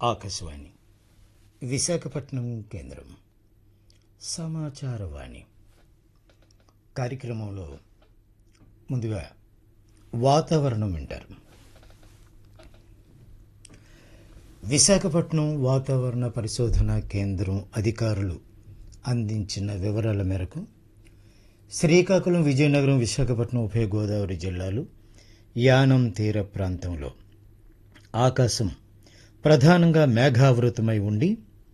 ఆకాశవాణి విశాఖపట్నం కేంద్రం సమాచారవాణి కార్యక్రమంలో ముందుగా వాతావరణం వింటారు విశాఖపట్నం వాతావరణ పరిశోధన కేంద్రం అధికారులు అందించిన వివరాల మేరకు శ్రీకాకుళం విజయనగరం విశాఖపట్నం ఉభయ గోదావరి జిల్లాలు యానం తీర ప్రాంతంలో ఆకాశం ప్రధానంగా మేఘావృతమై ఉండి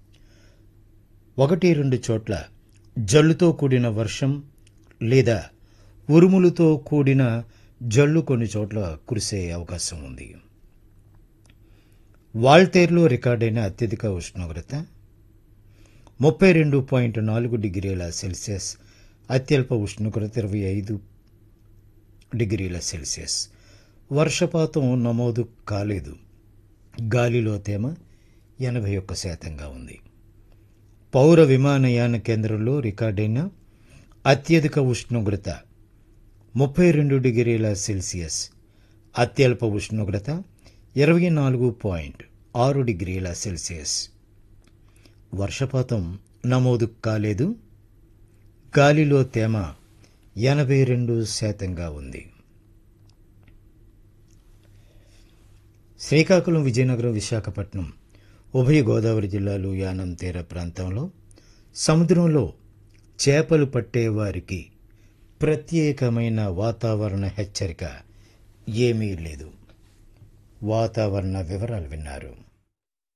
ఒకటి రెండు చోట్ల జల్లుతో కూడిన వర్షం లేదా ఉరుములతో కూడిన జల్లు కొన్ని చోట్ల కురిసే అవకాశం ఉంది వాల్తేరులో రికార్డైన అత్యధిక ఉష్ణోగ్రత ముప్పై రెండు పాయింట్ నాలుగు డిగ్రీల సెల్సియస్ అత్యల్ప ఉష్ణోగ్రత ఇరవై ఐదు డిగ్రీల సెల్సియస్ వర్షపాతం నమోదు కాలేదు గాలిలో తేమ ఎనభై ఒక్క శాతంగా ఉంది పౌర విమానయాన కేంద్రంలో రికార్డైన అత్యధిక ఉష్ణోగ్రత ముప్పై రెండు డిగ్రీల సెల్సియస్ అత్యల్ప ఉష్ణోగ్రత ఇరవై నాలుగు పాయింట్ ఆరు డిగ్రీల సెల్సియస్ వర్షపాతం నమోదు కాలేదు గాలిలో తేమ ఎనభై రెండు శాతంగా ఉంది శ్రీకాకుళం విజయనగరం విశాఖపట్నం ఉభయ గోదావరి జిల్లాలు యానం తీర ప్రాంతంలో సముద్రంలో చేపలు పట్టేవారికి ప్రత్యేకమైన వాతావరణ హెచ్చరిక ఏమీ లేదు వాతావరణ వివరాలు విన్నారు